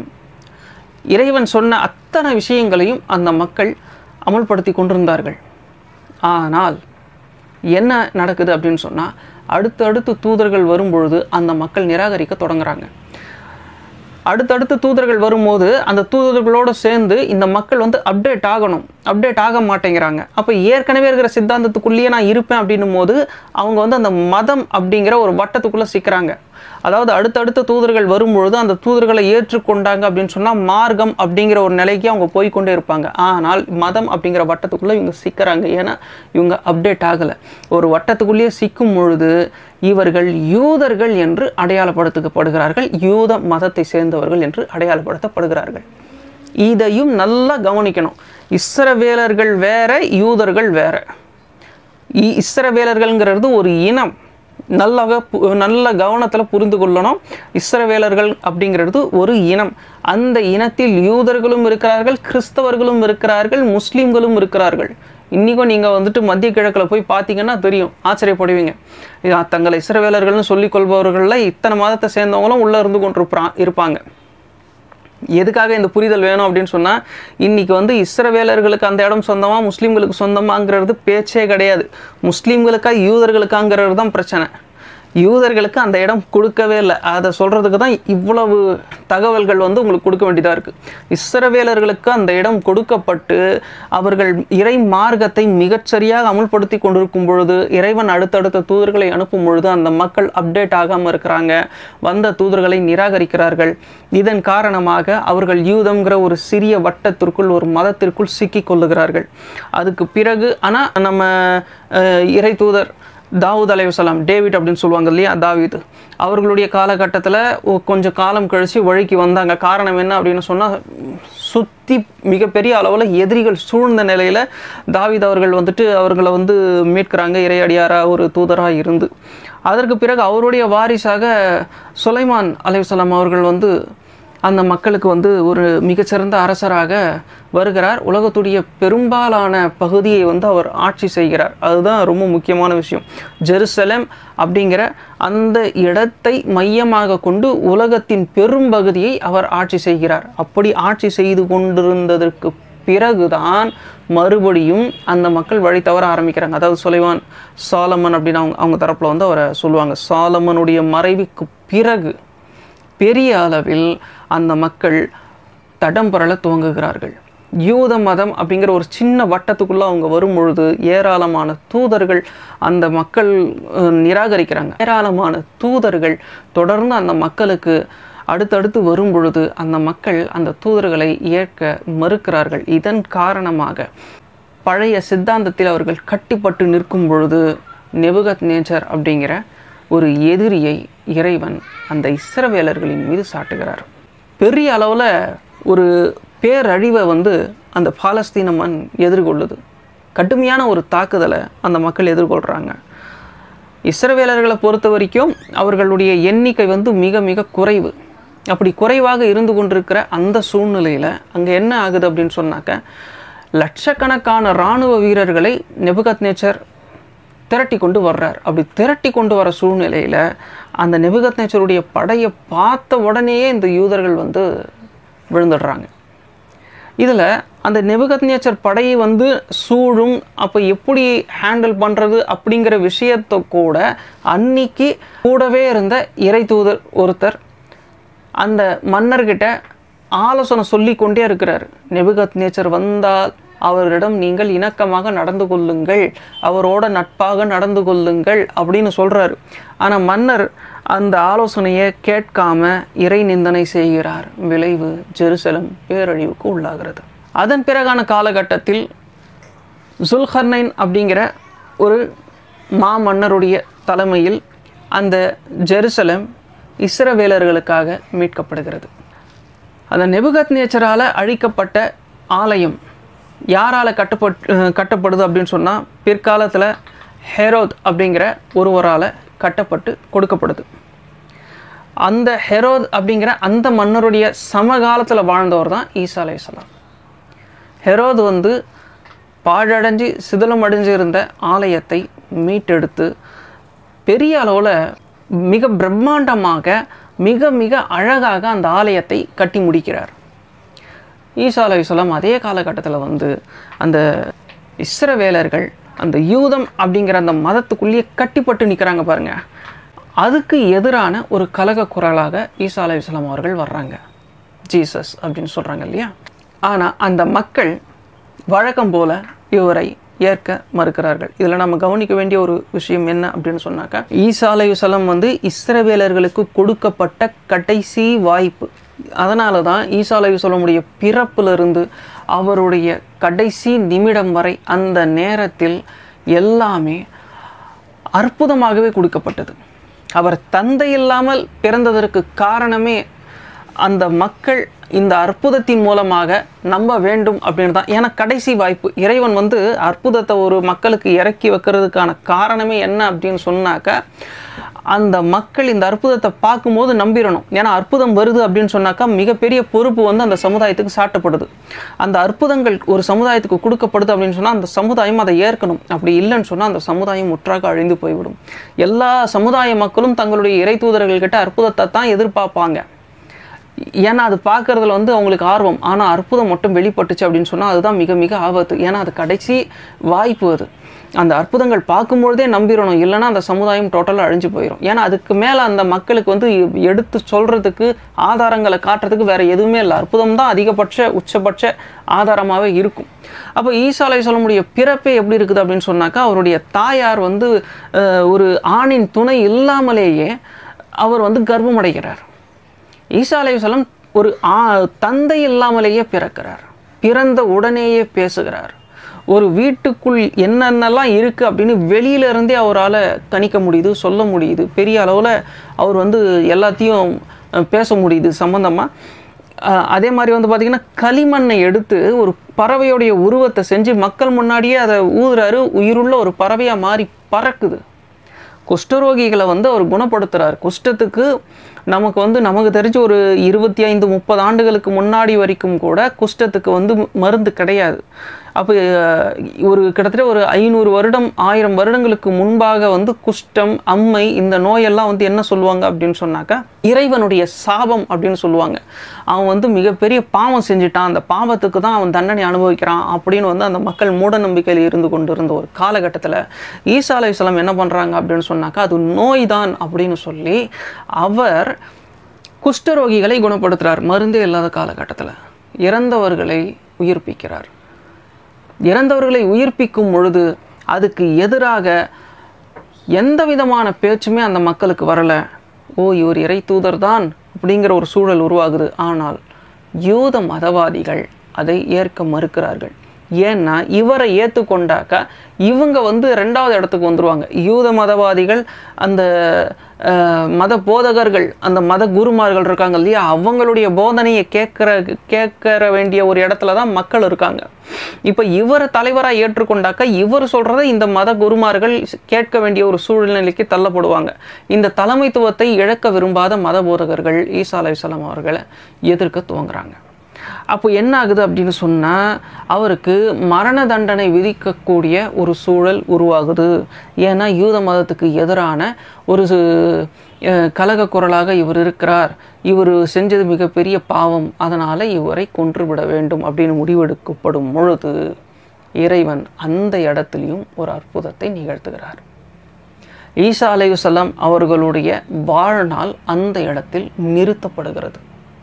A: இறைவன் சொன்ன அத்தனை விஷயங்களையும் அந்த மக்கள் அமல்படுத்தி கொண்டிருந்தார்கள் ஆனால் என்ன நடக்குது அப்படின்னு சொன்னால் அடுத்தடுத்து தூதர்கள் வரும்பொழுது அந்த மக்கள் நிராகரிக்க தொடங்குறாங்க அடுத்தடுத்து தூதர்கள் வரும்போது அந்த தூதர்களோடு சேர்ந்து இந்த மக்கள் வந்து அப்டேட் ஆகணும் அப்டேட் ஆக மாட்டேங்கிறாங்க அப்போ ஏற்கனவே இருக்கிற சித்தாந்தத்துக்குள்ளேயே நான் இருப்பேன் அப்படின்னும் போது அவங்க வந்து அந்த மதம் அப்படிங்கிற ஒரு வட்டத்துக்குள்ளே சிக்கிறாங்க அதாவது அடுத்தடுத்த தூதர்கள் வரும்பொழுது அந்த தூதர்களை ஏற்றுக்கொண்டாங்க அப்படின்னு சொன்னால் மார்க்கம் அப்படிங்கிற ஒரு நிலைக்கு அவங்க போய்க்கொண்டே இருப்பாங்க ஆனால் மதம் அப்படிங்கிற வட்டத்துக்குள்ளே இவங்க சிக்கிறாங்க ஏன்னா இவங்க அப்டேட் ஆகலை ஒரு வட்டத்துக்குள்ளேயே சிக்கும் பொழுது இவர்கள் யூதர்கள் என்று அடையாளப்படுத்தப்படுகிறார்கள் யூத மதத்தை சேர்ந்தவர்கள் என்று அடையாளப்படுத்தப்படுகிறார்கள் இதையும் நல்லா கவனிக்கணும் இஸ்ரவேலர்கள் வேற யூதர்கள் வேற இ- இஸ்ரவேலர்கள்ங்கிறது ஒரு இனம் நல்லக பு- நல்ல கவனத்தில் புரிந்து கொள்ளணும் இஸ்ரவேலர்கள் அப்படிங்கிறது ஒரு இனம் அந்த இனத்தில் யூதர்களும் இருக்கிறார்கள் கிறிஸ்தவர்களும் இருக்கிறார்கள் முஸ்லீம்களும் இருக்கிறார்கள் இன்றைக்கும் நீங்கள் வந்துட்டு மத்திய கிழக்கில் போய் பார்த்தீங்கன்னா தெரியும் ஆச்சரியப்படுவீங்க இது தங்களை இஸ்ரவேலர்கள்னு சொல்லிக் கொள்பவர்களில் இத்தனை மதத்தை சேர்ந்தவங்களும் உள்ளே இருந்து கொண்டிருப்பா இருப்பாங்க எதுக்காக இந்த புரிதல் வேணும் அப்படின்னு சொன்னால் இன்னைக்கு வந்து இஸ்ரவேலர்களுக்கு அந்த இடம் சொந்தமா முஸ்லீம்களுக்கு சொந்தமாங்கிறது பேச்சே கிடையாது முஸ்லீம்களுக்கா யூதர்களுக்காங்கிறது தான் பிரச்சனை யூதர்களுக்கு அந்த இடம் கொடுக்கவே இல்லை அதை சொல்கிறதுக்கு தான் இவ்வளவு தகவல்கள் வந்து உங்களுக்கு கொடுக்க வேண்டியதாக இருக்குது இஸ்ரவேலர்களுக்கு அந்த இடம் கொடுக்கப்பட்டு அவர்கள் இறை மார்க்கத்தை மிகச்சரியாக அமுல்படுத்தி கொண்டிருக்கும் பொழுது இறைவன் அடுத்தடுத்த தூதர்களை அனுப்பும் பொழுது அந்த மக்கள் அப்டேட் ஆகாமல் இருக்கிறாங்க வந்த தூதர்களை நிராகரிக்கிறார்கள் இதன் காரணமாக அவர்கள் யூதம்ங்கிற ஒரு சிறிய வட்டத்திற்குள் ஒரு மதத்திற்குள் சிக்கிக் கொள்ளுகிறார்கள் அதுக்கு பிறகு ஆனால் நம்ம அஹ், இறை தூதர் தாவூத் அலைவசலாம் டேவிட் அப்படின்னு சொல்லுவாங்க இல்லையா தாவீத் அவர்களுடைய காலகட்டத்தில் கொஞ்சம் காலம் கழித்து வழிக்கு வந்தாங்க காரணம் என்ன அப்படின்னு சொன்னால் சுற்றி மிகப்பெரிய அளவில் எதிரிகள் சூழ்ந்த நிலையில் தாவீத் அவர்கள் வந்துட்டு அவர்களை வந்து மீட்கிறாங்க இறையடியாராக ஒரு தூதராக இருந்து அதற்கு பிறகு அவருடைய வாரிசாக சுலைமான் அலைவசலாம் அவர்கள் வந்து அந்த மக்களுக்கு வந்து ஒரு மிகச்சிறந்த அரசராக வருகிறார் உலகத்துடைய பெரும்பாலான பகுதியை வந்து அவர் ஆட்சி செய்கிறார் அதுதான் ரொம்ப முக்கியமான விஷயம் ஜெருசலேம் அப்படிங்கிற அந்த இடத்தை மையமாக கொண்டு உலகத்தின் பெரும்பகுதியை அவர் ஆட்சி செய்கிறார் அப்படி ஆட்சி செய்து கொண்டிருந்ததற்கு பிறகுதான் மறுபடியும் அந்த மக்கள் வழி தவற ஆரம்பிக்கிறாங்க அதாவது சுலைவான் சாலமன் அப்படின்னு அவங்க அவங்க தரப்பில் வந்து அவரை சொல்லுவாங்க சாலமனுடைய மறைவுக்கு பிறகு பெரிய அளவில் அந்த மக்கள் தடம் புரள துவங்குகிறார்கள் யூத மதம் அப்படிங்கிற ஒரு சின்ன வட்டத்துக்குள்ளே அவங்க வரும் பொழுது ஏராளமான தூதர்கள் அந்த மக்கள் அஹ், நிராகரிக்கிறாங்க ஏராளமான தூதர்கள் தொடர்ந்து அந்த மக்களுக்கு அடுத்தடுத்து வரும் பொழுது அந்த மக்கள் அந்த தூதர்களை ஏற்க மறுக்கிறார்கள் இதன் காரணமாக பழைய சித்தாந்தத்தில் அவர்கள் கட்டிப்பட்டு நிற்கும் பொழுது நெபுகத் நேச்சர் அப்படிங்கிற ஒரு எதிரியை இறைவன் அந்த இஸ்ரவேலர்களின் மீது சாட்டுகிறார் பெரிய அளவில் ஒரு பேரழிவை வந்து அந்த பாலஸ்தீன மண் எதிர்கொள்ளுது கடுமையான ஒரு தாக்குதலை அந்த மக்கள் எதிர்கொள்கிறாங்க இஸ்ரவேலர்களை பொறுத்த வரைக்கும் அவர்களுடைய எண்ணிக்கை வந்து மிக மிக குறைவு அப்படி குறைவாக இருந்து கொண்டிருக்கிற அந்த சூழ்நிலையில் அங்கே என்ன ஆகுது அப்படின்னு சொன்னாக்க லட்சக்கணக்கான இராணுவ வீரர்களை நெபுகத் நேச்சர் திரட்டி கொண்டு வர்றார் அப்படி திரட்டி கொண்டு வர சூழ்நிலையில் அந்த நெபுகத் நேச்சருடைய படையை பார்த்த உடனேயே இந்த யூதர்கள் வந்து விழுந்துடுறாங்க இதில் அந்த நெபுகத் நேச்சர் படையை வந்து சூழும் அப்போ எப்படி ஹேண்டில் பண்ணுறது அப்படிங்கிற விஷயத்தை கூட அன்னைக்கு கூடவே இருந்த இறை தூதர் ஒருத்தர் அந்த மன்னர்கிட்ட ஆலோசனை சொல்லி கொண்டே இருக்கிறார் நெபுகத் நேச்சர் வந்தால் அவரிடம் நீங்கள் இணக்கமாக நடந்து கொள்ளுங்கள் அவரோட நட்பாக நடந்து கொள்ளுங்கள் அப்படின்னு சொல்கிறாரு ஆனால் மன்னர் அந்த ஆலோசனையை கேட்காம இறை நிந்தனை செய்கிறார் விளைவு ஜெருசலம் பேரழிவுக்கு உள்ளாகிறது அதன் பிறகான காலகட்டத்தில் சுல்ஹர்னைன் அப்படிங்கிற ஒரு மாமன்னருடைய தலைமையில் அந்த ஜெருசலம் இஸ்ரவேலர்களுக்காக மீட்கப்படுகிறது அந்த நெபுகத் நேச்சரால் அழிக்கப்பட்ட ஆலயம் யாரால் கட்டப்பட் அஹ் கட்டப்படுது அப்படின்னு சொன்னால் பிற்காலத்தில் ஹெரோத் அப்படிங்கிற ஒருவரால் கட்டப்பட்டு கொடுக்கப்படுது அந்த ஹெரோத் அப்படிங்கிற அந்த மன்னருடைய சமகாலத்தில் வாழ்ந்தவர் தான் ஈசா அலைஹிஸ்ஸலாம் ஹெரோத் வந்து பாழடைஞ்சு சிதிலம் அடைஞ்சு இருந்த ஆலயத்தை மீட்டெடுத்து பெரிய அளவில் மிக பிரம்மாண்டமாக மிக மிக அழகாக அந்த ஆலயத்தை கட்டி முடிக்கிறார் ஈசா அலைஹிஸ்ஸலாம் அதே காலகட்டத்தில் வந்து அந்த இஸ்ரவேலர்கள் அந்த யூதம் அப்படிங்கிற அந்த மதத்துக்குள்ளேயே கட்டிப்பட்டு நிற்கிறாங்க பாருங்க அதுக்கு எதிரான ஒரு கலக குரலாக ஈசா அலைஹிஸ்ஸலாம் அவர்கள் வர்றாங்க ஜீசஸ் அப்படின்னு சொல்கிறாங்க இல்லையா ஆனால் அந்த மக்கள் வழக்கம் போல இவரை ஏற்க மறுக்கிறார்கள் இதில் நம்ம கவனிக்க வேண்டிய ஒரு விஷயம் என்ன அப்படின்னு சொன்னாக்கா ஈசா அலையுசலம் வந்து இஸ்ரவேலர்களுக்கு கொடுக்கப்பட்ட கடைசி வாய்ப்பு அதனால தான் ஈசா அலையுசலமுடைய பிறப்பிலிருந்து அவருடைய கடைசி நிமிடம் வரை அந்த நேரத்தில் எல்லாமே அற்புதமாகவே கொடுக்கப்பட்டது அவர் தந்தை இல்லாமல் பிறந்ததற்கு காரணமே அந்த மக்கள் இந்த அற்புதத்தின் மூலமாக நம்ப வேண்டும் அப்படின்னு தான் ஏன்னா கடைசி வாய்ப்பு இறைவன் வந்து அற்புதத்தை ஒரு மக்களுக்கு இறக்கி வைக்கிறதுக்கான காரணமே என்ன அப்படின்னு சொன்னாக்க அந்த மக்கள் இந்த அற்புதத்தை பார்க்கும்போது நம்பிடணும் ஏன்னா அற்புதம் வருது அப்படின்னு சொன்னாக்கா மிகப்பெரிய பொறுப்பு வந்து அந்த சமுதாயத்துக்கு சாட்டப்படுது அந்த அற்புதங்கள் ஒரு சமுதாயத்துக்கு கொடுக்கப்படுது அப்படின்னு சொன்னால் அந்த சமுதாயம் அதை ஏற்கணும் அப்படி இல்லைன்னு சொன்னால் அந்த சமுதாயம் முற்றாக அழிந்து போய்விடும் எல்லா சமுதாய மக்களும் தங்களுடைய இறை தூதர்கள்கிட்ட அற்புதத்தை தான் எதிர்பார்ப்பாங்க ஏன்னா அது பார்க்கறதுல வந்து அவங்களுக்கு ஆர்வம் ஆனால் அற்புதம் மட்டும் வெளிப்பட்டுச்சு அப்படின்னு சொன்னால் அதுதான் மிக மிக ஆபத்து ஏன்னா அது கடைசி வாய்ப்பு அது அந்த அற்புதங்கள் பார்க்கும்பொழுதே நம்பிடணும் இல்லைன்னா அந்த சமுதாயம் டோட்டலாக அழிஞ்சு போயிடும் ஏன்னா அதுக்கு மேலே அந்த மக்களுக்கு வந்து எடுத்து சொல்கிறதுக்கு ஆதாரங்களை காட்டுறதுக்கு வேறு எதுவுமே இல்லை அற்புதம் தான் அதிகபட்ச உச்சபட்ச ஆதாரமாகவே இருக்கும் அப்போ ஈசாலை சொல்ல முடிய பிறப்பே எப்படி இருக்குது அப்படின்னு சொன்னாக்கா அவருடைய தாயார் வந்து அஹ், ஒரு ஆணின் துணை இல்லாமலேயே அவர் வந்து கர்ப்பம் அடைகிறார் ஈசா அலைஹிஸ்ஸலாம் ஒரு ஆ- தந்தை இல்லாமலேயே பிறக்கிறார் பிறந்த உடனேயே பேசுகிறார் ஒரு வீட்டுக்குள் என்னென்னலாம் இருக்குது அப்படின்னு வெளியில இருந்தே அவரால் கணிக்க முடியுது சொல்ல முடியுது பெரிய அளவில் அவர் வந்து எல்லாத்தையும் அஹ், பேச முடியுது சம்மந்தமாக அதே மாதிரி வந்து பார்த்திங்கன்னா களிமண்ணை எடுத்து ஒரு பறவையோடைய உருவத்தை செஞ்சு மக்கள் முன்னாடியே அதை ஊதுறாரு உயிருள்ள ஒரு பறவையாக மாறி பறக்குது குஷ்டரோகிகளை வந்து அவர் குணப்படுத்துகிறார் குஷ்டத்துக்கு நமக்கு வந்து நமக்கு தெரிஞ்ச ஒரு இருபத்தி ஐந்து முப்பது ஆண்டுகளுக்கு முன்னாடி வரைக்கும் கூட குஷ்டத்துக்கு வந்து மருந்து கிடையாது அப்போ அஹ், ஒரு கிட்டத்தட்ட ஒரு ஐநூறு வருடம் ஆயிரம் வருடங்களுக்கு முன்பாக வந்து குஷ்டம் அம்மை இந்த நோயெல்லாம் வந்து என்ன சொல்லுவாங்க அப்படின்னு சொன்னாக்கா இறைவனுடைய சாபம் அப்படின்னு சொல்லுவாங்க அவன் வந்து மிகப்பெரிய பாவம் செஞ்சுட்டான் அந்த பாவத்துக்கு தான் அவன் தண்டனை அனுபவிக்கிறான் அப்படின்னு வந்து அந்த மக்கள் மூட நம்பிக்கையில் இருந்து கொண்டு இருந்த ஒரு காலகட்டத்தில் ஈசா அலைஹிஸ்ஸலாம் என்ன பண்ணுறாங்க அப்படின்னு சொன்னாக்கா அது நோய் தான் அப்படின்னு சொல்லி அவர் குஷ்டரோகிகளை குணப்படுத்துகிறார் மருந்தே இல்லாத காலகட்டத்தில் இறந்தவர்களை உயிர்ப்பிக்கிறார் இறந்தவர்களை உயிர்ப்பிக்கும் பொழுது அதுக்கு எதிராக எந்த விதமான பேச்சுமே அந்த மக்களுக்கு வரல ஓ இவர் இறை தூதர் தான் அப்படிங்கிற ஒரு சூழல் உருவாகுது ஆனால் யூத மதவாதிகள் அதை ஏற்க மறுக்கிறார்கள் ஏன்னா இவரை ஏற்றுக்கொண்டாக்க இவங்க வந்து ரெண்டாவது இடத்துக்கு வந்துருவாங்க யூத மதவாதிகள் அந்த அஹ், மத போதகர்கள் அந்த மத குருமார்கள் இருக்காங்க இல்லையா அவங்களுடைய போதனையை கேட்குற கேட்கற வேண்டிய ஒரு இடத்துல தான் மக்கள் இருக்காங்க இப்போ இவரை தலைவராக ஏற்றுக்கொண்டாக்க இவர் சொல்கிறத இந்த மத குருமார்கள் கேட்க வேண்டிய ஒரு சூழ்நிலைக்கு தள்ளப்படுவாங்க இந்த தலைமைத்துவத்தை இழக்க விரும்பாத மத போதகர்கள் ஈசா அலைஹிஸ்ஸலாம் அவர்களை எதிர்க்க துவங்குறாங்க அப்போ என்ன ஆகுது அப்படின்னு சொன்னால் அவருக்கு மரண தண்டனை விதிக்கக்கூடிய ஒரு சூழல் உருவாகுது ஏன்னா யூத மதத்துக்கு எதிரான ஒரு சு- அஹ் கலக குரலாக இவர் இருக்கிறார் இவர் செஞ்சது மிகப்பெரிய பாவம் அதனால் இவரை கொன்றுவிட வேண்டும் அப்படின்னு முடிவெடுக்கப்படும் பொழுது இறைவன் அந்த இடத்துலையும் ஒரு அற்புதத்தை நிகழ்த்துகிறார் ஈசா அலையுசல்லாம் அவர்களுடைய வாழ்நாள் அந்த இடத்தில் நிறுத்தப்படுகிறது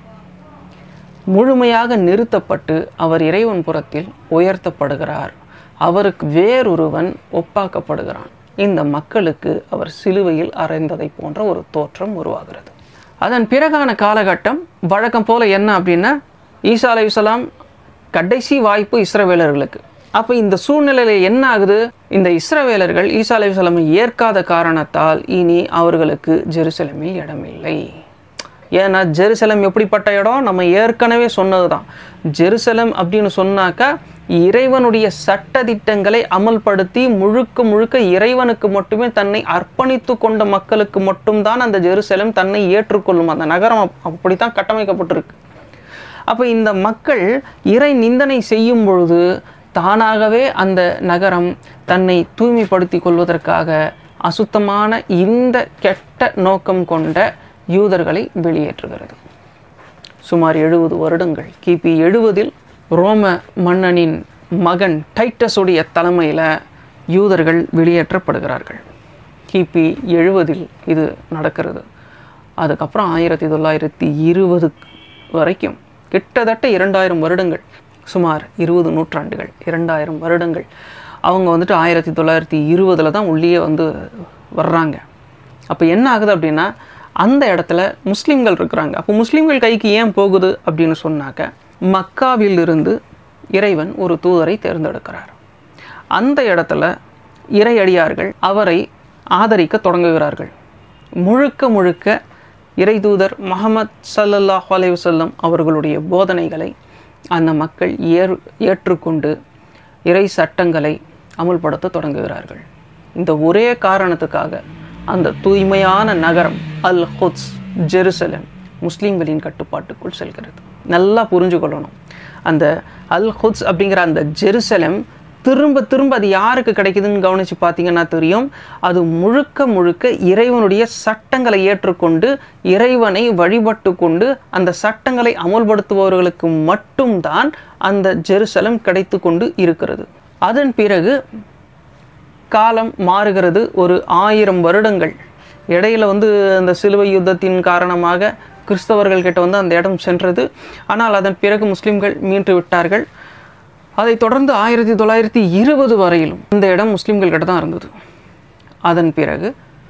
A: முழுமையாக நிறுத்தப்பட்டு அவர் இறைவன் புறத்தில் உயர்த்தப்படுகிறார் அவருக்கு வேறொருவன் ஒப்பாக்கப்படுகிறான் இந்த மக்களுக்கு அவர் சிலுவையில் அறைந்ததை போன்ற ஒரு தோற்றம் உருவாகிறது அதன் பிறகான காலகட்டம் வழக்கம் போல என்ன அப்படின்னா ஈசா அலையுசலாம் கடைசி வாய்ப்பு இஸ்ரவேலர்களுக்கு அப்போ இந்த சூழ்நிலையில் என்ன ஆகுது இந்த இஸ்ரவேலர்கள் ஈசா அலையுசலாமை ஏற்காத காரணத்தால் இனி அவர்களுக்கு ஜெருசலமில் இடமில்லை ஏன்னா ஜெருசலம் எப்படிப்பட்ட இடம் நம்ம ஏற்கனவே சொன்னது தான் ஜெருசலம் அப்படின்னு சொன்னாக்கா இறைவனுடைய சட்ட திட்டங்களை அமல்படுத்தி முழுக்க முழுக்க இறைவனுக்கு மட்டுமே தன்னை அர்ப்பணித்து கொண்ட மக்களுக்கு மட்டும்தான் அந்த ஜெருசலம் தன்னை ஏற்றுக்கொள்ளும் அந்த நகரம் அப்- அப்படித்தான் கட்டமைக்கப்பட்டிருக்கு அப்போ இந்த மக்கள் இறை நிந்தனை செய்யும் பொழுது தானாகவே அந்த நகரம் தன்னை தூய்மைப்படுத்தி கொள்வதற்காக அசுத்தமான இந்த கெட்ட நோக்கம் கொண்ட யூதர்களை வெளியேற்றுகிறது சுமார் எழுபது வருடங்கள் கிபி எழுபதில் ரோம மன்னனின் மகன் டைட்டஸுடைய தலைமையில் யூதர்கள் வெளியேற்றப்படுகிறார்கள் கிபி எழுபதில் இது நடக்கிறது அதுக்கப்புறம் ஆயிரத்தி தொள்ளாயிரத்தி இருபது வரைக்கும் கிட்டத்தட்ட இரண்டாயிரம் வருடங்கள் சுமார் இருபது நூற்றாண்டுகள் இரண்டாயிரம் வருடங்கள் அவங்க வந்துட்டு ஆயிரத்தி தொள்ளாயிரத்தி இருபதில் தான் உள்ளே வந்து வர்றாங்க அப்போ என்ன ஆகுது அப்படின்னா அந்த இடத்துல முஸ்லீம்கள் இருக்கிறாங்க அப்போ முஸ்லீம்கள் கைக்கு ஏன் போகுது அப்படின்னு சொன்னாக்க மக்காவிலிருந்து இறைவன் ஒரு தூதரை தேர்ந்தெடுக்கிறார் அந்த இடத்துல இறையடியார்கள் அவரை ஆதரிக்க தொடங்குகிறார்கள் முழுக்க முழுக்க இறைதூதர் முகமது சல்லல்லாஹ் அலைவசல்லம் அவர்களுடைய போதனைகளை அந்த மக்கள் ஏற் ஏற்றுக்கொண்டு இறை சட்டங்களை அமுல்படுத்த தொடங்குகிறார்கள் இந்த ஒரே காரணத்துக்காக அந்த தூய்மையான நகரம் அல் ஹுத்ஸ் ஜெருசலம் முஸ்லீம்களின் கட்டுப்பாட்டுக்குள் செல்கிறது நல்லா புரிஞ்சு கொள்ளணும் அந்த அல் ஹுத்ஸ் அப்படிங்கிற அந்த ஜெருசலம் திரும்ப திரும்ப அது யாருக்கு கிடைக்குதுன்னு கவனித்து பார்த்தீங்கன்னா தெரியும் அது முழுக்க முழுக்க இறைவனுடைய சட்டங்களை ஏற்றுக்கொண்டு இறைவனை வழிபட்டு கொண்டு அந்த சட்டங்களை அமல்படுத்துபவர்களுக்கு மட்டும்தான் அந்த ஜெருசலம் கிடைத்து கொண்டு இருக்கிறது அதன் பிறகு காலம் மாறுகிறது ஒரு ஆயிரம் வருடங்கள் இடையில வந்து அந்த சிலுவை யுத்தத்தின் காரணமாக கிறிஸ்தவர்கள் கிட்ட வந்து அந்த இடம் சென்றது ஆனால் அதன் பிறகு முஸ்லிம்கள் மீண்டு விட்டார்கள் அதைத் தொடர்ந்து ஆயிரத்தி தொள்ளாயிரத்தி இருபது வரையிலும் இந்த இடம் முஸ்லிம்கள் கிட்ட தான் இருந்தது அதன் பிறகு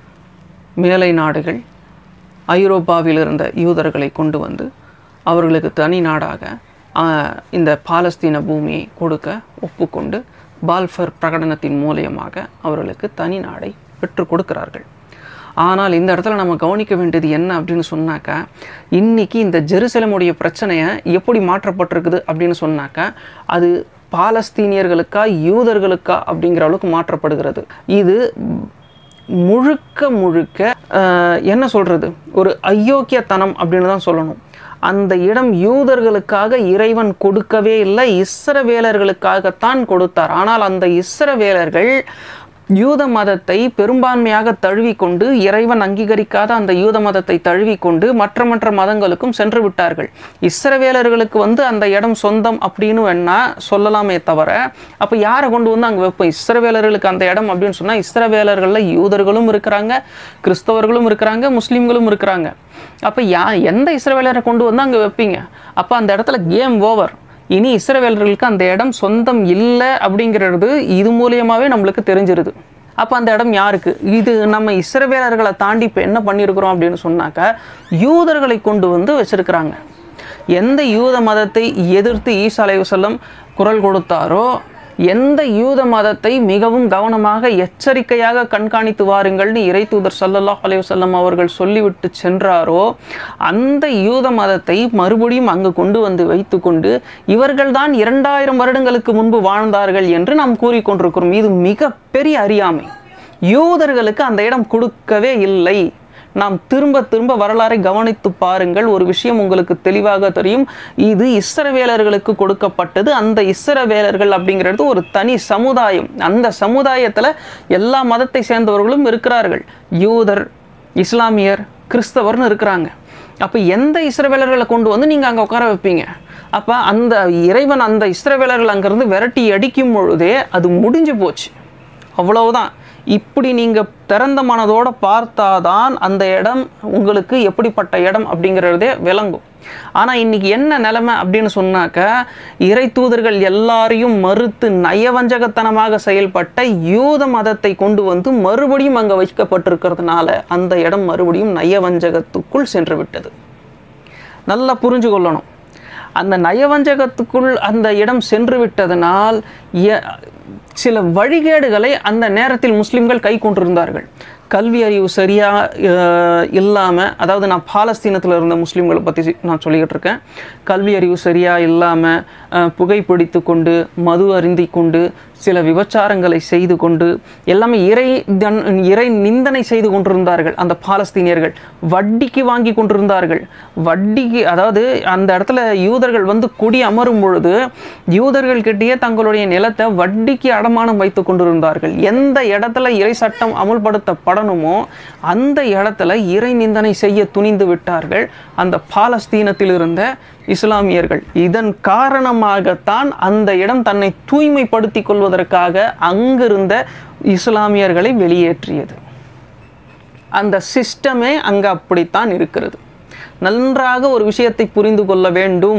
A: மேலை நாடுகள் ஐரோப்பாவில் இருந்த யூதர்களை கொண்டு வந்து அவர்களுக்கு தனி நாடாக ஆஹ், இந்த பாலஸ்தீன பூமியை கொடுக்க ஒப்புக்கொண்டு பால்ஃபர் பிரகடனத்தின் மூலியமாக அவர்களுக்கு தனி நாடை பெற்றுக் கொடுக்கிறார்கள் ஆனால் இந்த இடத்துல நம்ம கவனிக்க வேண்டியது என்ன அப்படின்னு சொன்னாக்கா இன்னைக்கு இந்த ஜெருசலமுடைய பிரச்சனையை எப்படி மாற்றப்பட்டிருக்குது அப்படின்னு சொன்னாக்கா அது பாலஸ்தீனியர்களுக்கா யூதர்களுக்கா அப்படிங்கிற அளவுக்கு மாற்றப்படுகிறது இது முழுக்க முழுக்க ஆஹ், என்ன சொல்றது ஒரு அயோக்கியத்தனம் அப்படின்னு தான் சொல்லணும் அந்த இடம் யூதர்களுக்காக இறைவன் கொடுக்கவே இல்லை இஸ்ரவேலர்களுக்காகத்தான் கொடுத்தார் ஆனால் அந்த இஸ்ரவேலர்கள் யூத மதத்தை பெரும்பான்மையாக தழுவிக்கொண்டு இறைவன் அங்கீகரிக்காத அந்த யூத மதத்தை தழுவிக்கொண்டு மற்ற மற்ற மதங்களுக்கும் சென்று விட்டார்கள் இஸ்ரவேலர்களுக்கு வந்து அந்த இடம் சொந்தம் அப்படின்னு வேணா சொல்லலாமே தவிர அப்போ யாரை கொண்டு வந்து அங்கே வைப்போம் இஸ்ரவேலர்களுக்கு அந்த இடம் அப்படின்னு சொன்னால் இஸ்ரவேலர்களில் யூதர்களும் இருக்கிறாங்க கிறிஸ்தவர்களும் இருக்கிறாங்க முஸ்லீம்களும் இருக்கிறாங்க அப்போ யா எந்த இஸ்ரவேலரை கொண்டு வந்து அங்கே வைப்பீங்க அப்போ அந்த இடத்துல கேம் ஓவர் இனி இஸ்ரவேலர்களுக்கு அந்த இடம் சொந்தம் இல்லை அப்படிங்கிறது இது மூலியமாகவே நம்மளுக்கு தெரிஞ்சிருது அப்போ அந்த இடம் யாருக்கு இது நம்ம இஸ்ரவேலர்களை தாண்டி இப்போ என்ன பண்ணியிருக்கிறோம் அப்படின்னு சொன்னாக்கா யூதர்களை கொண்டு வந்து வச்சிருக்கிறாங்க எந்த யூத மதத்தை எதிர்த்து ஈசா அலைவசல்லம் குரல் கொடுத்தாரோ எந்த யூத மதத்தை மிகவும் கவனமாக எச்சரிக்கையாக கண்காணித்து வாருங்கள்னு இறை தூதர் சல்லல்லாஹ் அலைவசல்லம் அவர்கள் சொல்லிவிட்டு சென்றாரோ அந்த யூத மதத்தை மறுபடியும் அங்கு கொண்டு வந்து வைத்துக்கொண்டு இவர்கள்தான் இரண்டாயிரம் வருடங்களுக்கு முன்பு வாழ்ந்தார்கள் என்று நாம் கூறிக்கொண்டிருக்கிறோம் இது மிகப்பெரிய அறியாமை யூதர்களுக்கு அந்த இடம் கொடுக்கவே இல்லை நாம் திரும்ப திரும்ப வரலாறை கவனித்து பாருங்கள் ஒரு விஷயம் உங்களுக்கு தெளிவாக தெரியும் இது இஸ்ரவேலர்களுக்கு கொடுக்கப்பட்டது அந்த இஸ்ரவேலர்கள் அப்படிங்கிறது ஒரு தனி சமுதாயம் அந்த சமுதாயத்தில் எல்லா மதத்தை சேர்ந்தவர்களும் இருக்கிறார்கள் யூதர் இஸ்லாமியர் கிறிஸ்தவர்னு இருக்கிறாங்க அப்போ எந்த இஸ்ரவேலர்களை கொண்டு வந்து நீங்கள் அங்கே உட்கார வைப்பீங்க அப்போ அந்த இறைவன் அந்த இஸ்ரவேலர்கள் அங்கேருந்து விரட்டி அடிக்கும் பொழுதே அது முடிஞ்சு போச்சு அவ்வளவுதான் இப்படி நீங்கள் திறந்த மனதோட பார்த்தாதான் அந்த இடம் உங்களுக்கு எப்படிப்பட்ட இடம் அப்படிங்கிறதே விளங்கும் ஆனால் இன்னைக்கு என்ன நிலைமை அப்படின்னு சொன்னாக்க இறை தூதர்கள் எல்லாரையும் மறுத்து நயவஞ்சகத்தனமாக செயல்பட்ட யூத மதத்தை கொண்டு வந்து மறுபடியும் அங்கே வைக்கப்பட்டிருக்கிறதுனால அந்த இடம் மறுபடியும் நயவஞ்சகத்துக்குள் சென்று விட்டது நல்லா புரிஞ்சு கொள்ளணும் அந்த நயவஞ்சகத்துக்குள் அந்த இடம் சென்று விட்டதனால் எ- சில வழிகேடுகளை அந்த நேரத்தில் முஸ்லிம்கள் கை கொண்டிருந்தார்கள் கல்வி அறிவு சரியா அஹ், இல்லாம அதாவது நான் பாலஸ்தீனத்தில் இருந்த முஸ்லிம்களை பற்றி நான் சொல்லிக்கிட்டு இருக்கேன் கல்வி அறிவு சரியா இல்லாம அஹ், புகைப்பிடித்து கொண்டு மது அருந்தி கொண்டு சில விபச்சாரங்களை செய்து கொண்டு எல்லாமே இறை தன் இறை நிந்தனை செய்து கொண்டிருந்தார்கள் அந்த பாலஸ்தீனியர்கள் வட்டிக்கு வாங்கி கொண்டிருந்தார்கள் வட்டிக்கு அதாவது அந்த இடத்துல யூதர்கள் வந்து குடி அமரும் பொழுது யூதர்கள் கிட்டேயே தங்களுடைய நிலத்தை வட்டிக்கு அடமானம் வைத்து கொண்டிருந்தார்கள் எந்த இடத்துல இறை சட்டம் அமுல்படுத்தப்படணுமோ அந்த இடத்துல இறை நிந்தனை செய்ய துணிந்து விட்டார்கள் அந்த பாலஸ்தீனத்தில் இருந்த இஸ்லாமியர்கள் இதன் காரணமாகத்தான் அந்த இடம் தன்னை தூய்மைப்படுத்திக் கொள்வதற்காக அங்கிருந்த இஸ்லாமியர்களை வெளியேற்றியது அந்த சிஸ்டமே அங்கே அப்படித்தான் இருக்கிறது நன்றாக ஒரு விஷயத்தை புரிந்து கொள்ள வேண்டும்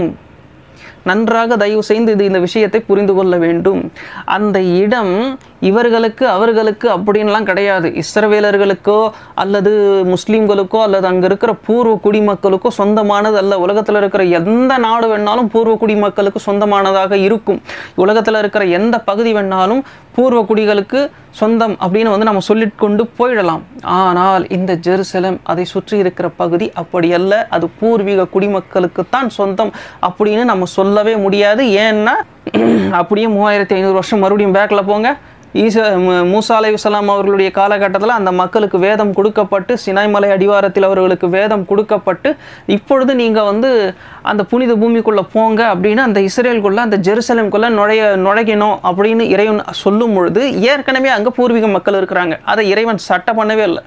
A: நன்றாக தயவு செய்து இது இந்த விஷயத்தை புரிந்து கொள்ள வேண்டும் அந்த இடம் இவர்களுக்கு அவர்களுக்கு அப்படின்லாம் கிடையாது இஸ்ரவேலர்களுக்கோ அல்லது முஸ்லீம்களுக்கோ அல்லது அங்கே இருக்கிற பூர்வ குடிமக்களுக்கோ சொந்தமானது அல்ல உலகத்தில் இருக்கிற எந்த நாடு வேணாலும் பூர்வ குடிமக்களுக்கு சொந்தமானதாக இருக்கும் உலகத்தில் இருக்கிற எந்த பகுதி வேணாலும் பூர்வ குடிகளுக்கு சொந்தம் அப்படின்னு வந்து நம்ம சொல்லிட்டு கொண்டு போயிடலாம் ஆனால் இந்த ஜெருசலம் அதை சுற்றி இருக்கிற பகுதி அப்படி அல்ல அது பூர்வீக குடிமக்களுக்குத்தான் சொந்தம் அப்படின்னு நம்ம சொல்லவே முடியாது ஏன்னா அப்படியே மூவாயிரத்தி ஐநூறு வருஷம் மறுபடியும் பேக்கில் போங்க ஈசா மு- மூசா அலைஹிஸ்ஸலாம் அவர்களுடைய காலகட்டத்தில் அந்த மக்களுக்கு வேதம் கொடுக்கப்பட்டு சினாய்மலை அடிவாரத்தில் அவர்களுக்கு வேதம் கொடுக்கப்பட்டு இப்பொழுது நீங்கள் வந்து அந்த புனித பூமிக்குள்ளே போங்க அப்படின்னு அந்த இஸ்ரேலுக்குள்ளே அந்த ஜெருசலேம்குள்ளே நுழைய நுழையணும் அப்படின்னு இறைவன் சொல்லும் பொழுது ஏற்கனவே அங்கே பூர்வீக மக்கள் இருக்கிறாங்க அதை இறைவன் சட்டம் பண்ணவே இல்லை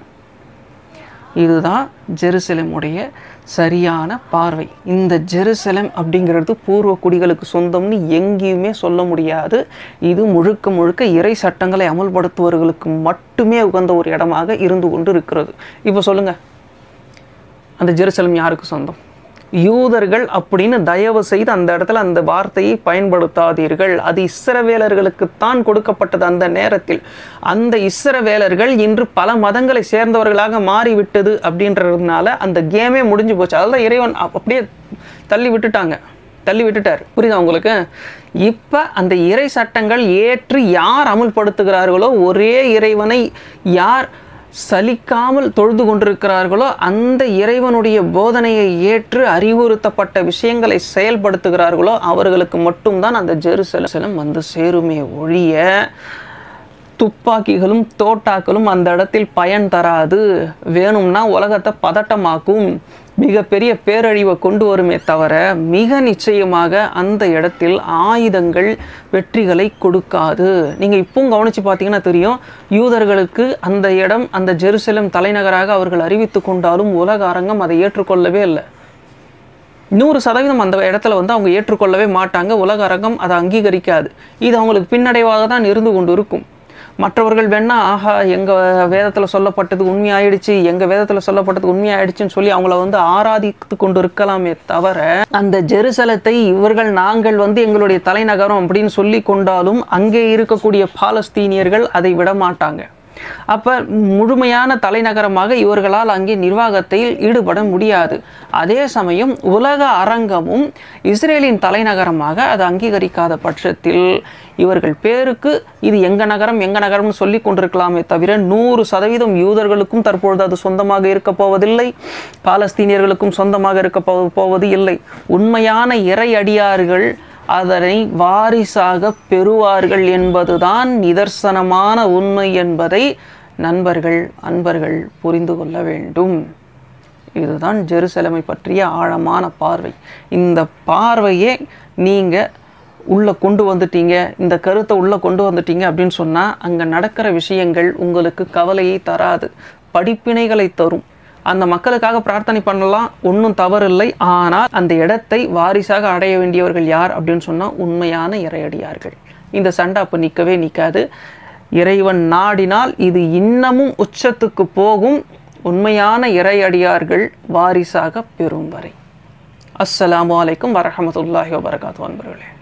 A: இதுதான் ஜெருசலேமுடைய சரியான பார்வை இந்த ஜெருசலம் அப்படிங்கிறது பூர்வ குடிகளுக்கு சொந்தம்னு எங்கேயுமே சொல்ல முடியாது இது முழுக்க முழுக்க இறை சட்டங்களை அமல்படுத்துவர்களுக்கு மட்டுமே உகந்த ஒரு இடமாக இருந்து கொண்டு இருக்கிறது இப்போ சொல்லுங்க அந்த ஜெருசலம் யாருக்கு சொந்தம் யூதர்கள் அப்படின்னு தயவு செய்து அந்த இடத்துல அந்த வார்த்தையை பயன்படுத்தாதீர்கள் அது இஸ்ரவேலர்களுக்குத்தான் கொடுக்கப்பட்டது அந்த நேரத்தில் அந்த இஸ்ரவேலர்கள் இன்று பல மதங்களை சேர்ந்தவர்களாக மாறிவிட்டது அப்படின்றதுனால அந்த கேமே முடிஞ்சு போச்சு அதெல்லாம் இறைவன் அப்~ அப்படியே தள்ளி விட்டுட்டாங்க தள்ளி விட்டுட்டார் புரியுதா உங்களுக்கு இப்போ அந்த இறை சட்டங்கள் ஏற்று யார் அமுல்படுத்துகிறார்களோ ஒரே இறைவனை யார் சலிக்காமல் தொழுது கொண்டிருக்கிறார்களோ அந்த இறைவனுடைய போதனையை ஏற்று அறிவுறுத்தப்பட்ட விஷயங்களை செயல்படுத்துகிறார்களோ அவர்களுக்கு மட்டும்தான் அந்த ஜெருசலம் வந்து சேருமே ஒழிய துப்பாக்கிகளும் தோட்டாக்களும் அந்த இடத்தில் பயன் தராது வேணும்னா உலகத்தை பதட்டமாக்கும் மிகப்பெரிய பேரழிவை கொண்டு வருமே தவிர மிக நிச்சயமாக அந்த இடத்தில் ஆயுதங்கள் வெற்றிகளை கொடுக்காது நீங்கள் இப்பவும் கவனித்து பார்த்தீங்கன்னா தெரியும் யூதர்களுக்கு அந்த இடம் அந்த ஜெருசலம் தலைநகராக அவர்கள் அறிவித்து கொண்டாலும் உலக அரங்கம் அதை ஏற்றுக்கொள்ளவே இல்லை நூறு சதவீதம் அந்த இடத்துல வந்து அவங்க ஏற்றுக்கொள்ளவே மாட்டாங்க உலக அரங்கம் அதை அங்கீகரிக்காது இது அவங்களுக்கு பின்னடைவாக தான் இருந்து கொண்டு இருக்கும் மற்றவர்கள் வேணா ஆஹா எங்கள் வேதத்தில் சொல்லப்பட்டது உண்மையாயிடுச்சு எங்கள் வேதத்தில் சொல்லப்பட்டது உண்மையாயிடுச்சுன்னு சொல்லி அவங்கள வந்து ஆராதித்து கொண்டு இருக்கலாமே தவிர அந்த ஜெருசலத்தை இவர்கள் நாங்கள் வந்து எங்களுடைய தலைநகரம் அப்படின்னு சொல்லி கொண்டாலும் அங்கே இருக்கக்கூடிய பாலஸ்தீனியர்கள் அதை விட மாட்டாங்க அப்ப முழுமையான தலைநகரமாக இவர்களால் அங்கே நிர்வாகத்தில் ஈடுபட முடியாது அதே சமயம் உலக அரங்கமும் இஸ்ரேலின் தலைநகரமாக அது அங்கீகரிக்காத பட்சத்தில் இவர்கள் பேருக்கு இது எங்க நகரம் எங்க நகரம்னு சொல்லி கொண்டிருக்கலாமே தவிர நூறு சதவீதம் யூதர்களுக்கும் தற்பொழுது அது சொந்தமாக இருக்க போவதில்லை பாலஸ்தீனியர்களுக்கும் சொந்தமாக இருக்க போ- போவது இல்லை உண்மையான இறை அடியார்கள் அதனை வாரிசாக பெறுவார்கள் என்பதுதான் நிதர்சனமான உண்மை என்பதை நண்பர்கள் அன்பர்கள் புரிந்து கொள்ள வேண்டும் இதுதான் ஜெருசலமை பற்றிய ஆழமான பார்வை இந்த பார்வையே நீங்கள் உள்ளே கொண்டு வந்துட்டீங்க இந்த கருத்தை உள்ளே கொண்டு வந்துட்டீங்க அப்படின்னு சொன்னால் அங்கே நடக்கிற விஷயங்கள் உங்களுக்கு கவலையை தராது படிப்பினைகளை தரும் அந்த மக்களுக்காக பிரார்த்தனை பண்ணலாம் ஒன்றும் தவறில்லை ஆனால் அந்த இடத்தை வாரிசாக அடைய வேண்டியவர்கள் யார் அப்படின்னு சொன்னால் உண்மையான இறையடியார்கள் இந்த சண்டை அப்போ நிற்கவே நிற்காது இறைவன் நாடினால் இது இன்னமும் உச்சத்துக்கு போகும் உண்மையான இறையடியார்கள் வாரிசாக பெறும் வரை அஸ்ஸலாமு அலைக்கும் வரஹமத்துல்லாஹி வபரகாத்து அன்பர்களே